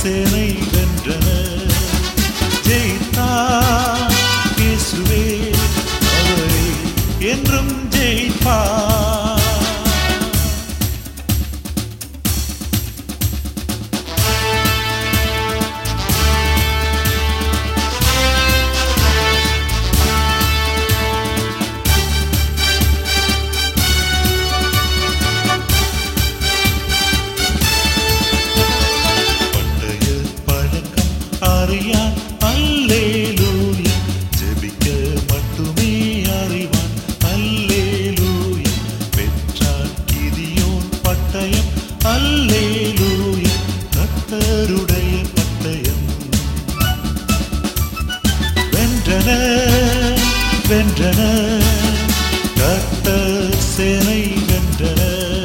சேனை வென்றனர் ஜெயித்தார் இயேசுவே அவரே என்றும் ஜெயிப்பார் பண்டைய பழக்கம் அறியான் அல்லேலூயா ஜெபிக்க மட்டுமே அறிவான் அல்லேலூயா பெற்றான் கிதியோன் பட்டயம் அல்லேலூயா கர்த்தருடைய பட்டயம் வென்றன வென்றன கர்த்தர் சேனை வென்றன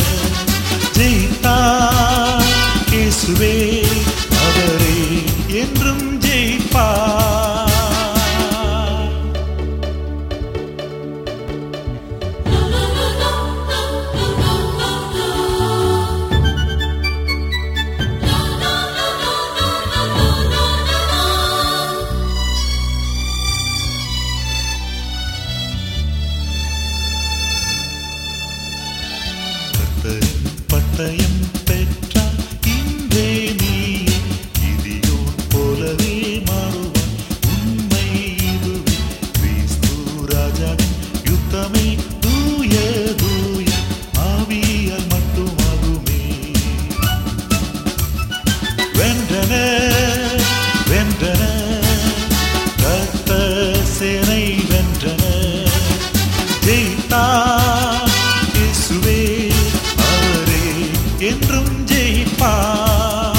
ஜெயித்தார் இயேசுவே அவரே என்றும் ஜெயிப்பார் கர்த்தரின் பட்டயம் பெற்றான் இன்றே நீ இதியோன் போலவே மாறுவான் உண்மை இதுவே கிறிஸ்து ராஜாவின் யுத்தமே தூய தூய ஆவியால் மட்டுமாகுமே வென்றன வென்றன கர்த்தர் சேனை வென்றன ஜெயித்தார் இயேசுவே அவரே என்றும் ஜெயிப்பார்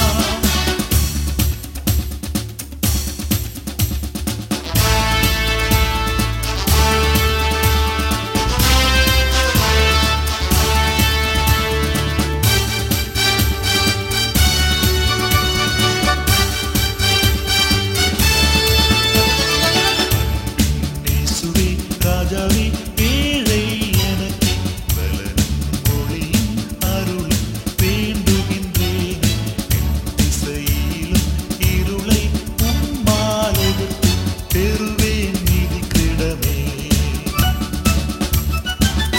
இயேசுவே ராஜாவே ஏழை எனக்கு பலனும் மொழியும் அருளும் வேண்டுகின்றேன் என் திசையிலும் இருளை உம்மால் எதிர்த்து பெறுவேன் நீதி கிடமே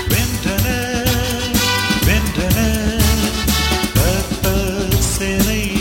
வென்றன வென்றன கர்த்தர் சேனை